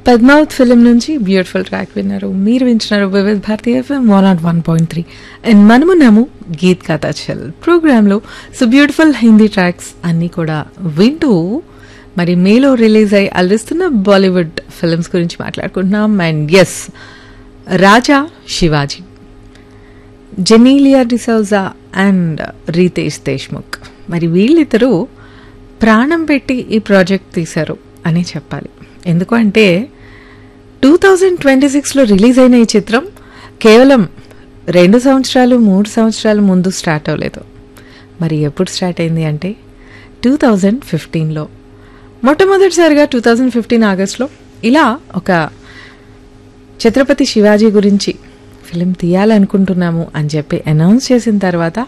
Padmavat film నుంచి beautiful track విన్నారు మీరు వింటున్నారు Vividh Bharati FM one not one point three and మనమున్నాము గీత్ కథా చల్ ప్రోగ్రాంలో సో బ్యూటిఫుల్ హిందీ ట్రాక్స్ అన్నీ కూడా వింటూ మరి మేలో రిలీజ్ అయి అల్లిస్తున్న బాలీవుడ్ ఫిల్మ్స్ గురించి మాట్లాడుకుంటున్నాం and S Raja Shivaji Genelia D'Souza and Riteish Deshmukh మరి వీళ్ళిద్దరూ ప్రాణం పెట్టి ఈ ప్రాజెక్ట్ తీశారు అని చెప్పాలి ఎందుకంటే టూ థౌజండ్ ట్వంటీ సిక్స్లో రిలీజ్ అయిన ఈ చిత్రం కేవలం రెండు సంవత్సరాలు మూడు సంవత్సరాల ముందు స్టార్ట్ అవ్వలేదు మరి ఎప్పుడు స్టార్ట్ అయింది అంటే టూ థౌజండ్ ఫిఫ్టీన్లో మొట్టమొదటిసారిగా టూ థౌజండ్ ఫిఫ్టీన్ ఆగస్ట్లో ఇలా ఒక ఛత్రపతి శివాజీ గురించి ఫిలిం తీయాలనుకుంటున్నాము అని చెప్పి అనౌన్స్ చేసిన తర్వాత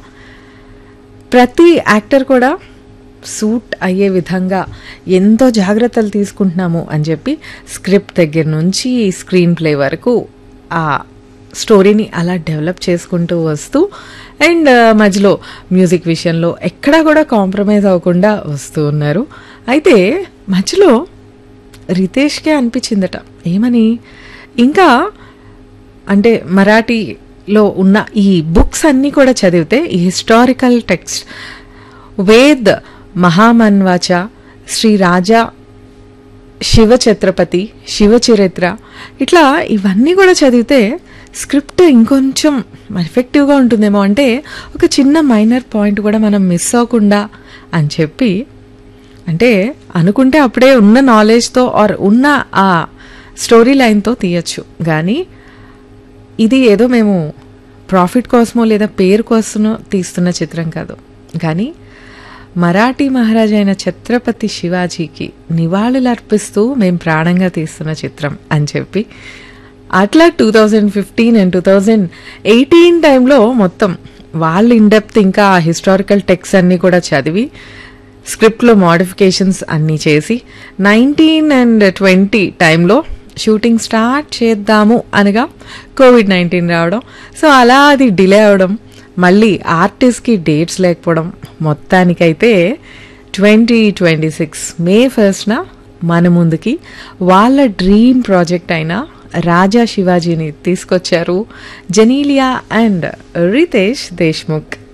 ప్రతి యాక్టర్ కూడా సూట్ అయ్యే విధంగా ఎంతో జాగ్రత్తలు తీసుకుంటున్నాము అని చెప్పి స్క్రిప్ట్ దగ్గర నుంచి స్క్రీన్ ప్లే వరకు ఆ స్టోరీని అలా డెవలప్ చేసుకుంటూ వస్తూ అండ్ మధ్యలో మ్యూజిక్ విషయంలో ఎక్కడా కూడా కాంప్రమైజ్ అవ్వకుండా వస్తూ ఉన్నారు అయితే మధ్యలో రితేష్కే అనిపించిందట ఏమని ఇంకా అంటే మరాఠీలో ఉన్న ఈ బుక్స్ అన్నీ కూడా చదివితే ఈ హిస్టారికల్ టెక్స్ట్ వేద్ మహామన్వాచ శ్రీ రాజా శివ ఛత్రపతి శివ చరిత్ర ఇట్లా ఇవన్నీ కూడా చదివితే స్క్రిప్ట్ ఇంకొంచెం ఎఫెక్టివ్గా ఉంటుందేమో అంటే ఒక చిన్న మైనర్ పాయింట్ కూడా మనం మిస్ అవ్వకుండా అని చెప్పి అంటే అనుకుంటే అప్పుడే ఉన్న నాలెడ్జ్తో ఆర్ ఉన్న ఆ స్టోరీ లైన్తో తీయచ్చు కానీ ఇది ఏదో మేము ప్రాఫిట్ కోసమో లేదా పేరు కోసమో తీస్తున్న చిత్రం కాదు కానీ మరాఠీ మహారాజా అయిన ఛత్రపతి శివాజీకి నివాళులు అర్పిస్తూ మేము ప్రాణంగా తీస్తున్న చిత్రం అని చెప్పి అట్లా two thousand fifteen and two thousand eighteen టైంలో మొత్తం వాళ్ళు ఇన్డెప్త్ ఇంకా ఆ హిస్టారికల్ టెక్స్ అన్నీ కూడా చదివి స్క్రిప్ట్లో మోడిఫికేషన్స్ అన్నీ చేసి నైన్టీన్ అండ్ ట్వంటీ టైంలో షూటింగ్ స్టార్ట్ చేద్దాము అనగా కోవిడ్ నైన్టీన్ రావడం సో అలా అది డిలే అవడం మళ్ళీ ఆర్టిస్ట్కి డేట్స్ లేకపోవడం మొత్తానికైతే ట్వంటీ ట్వంటీ సిక్స్ మే ఫస్ట్న మన ముందుకి వాళ్ళ డ్రీమ్ ప్రాజెక్ట్ అయిన రాజా శివాజీని తీసుకొచ్చారు జనీలియా అండ్ రితేష్ దేశ్ముఖ్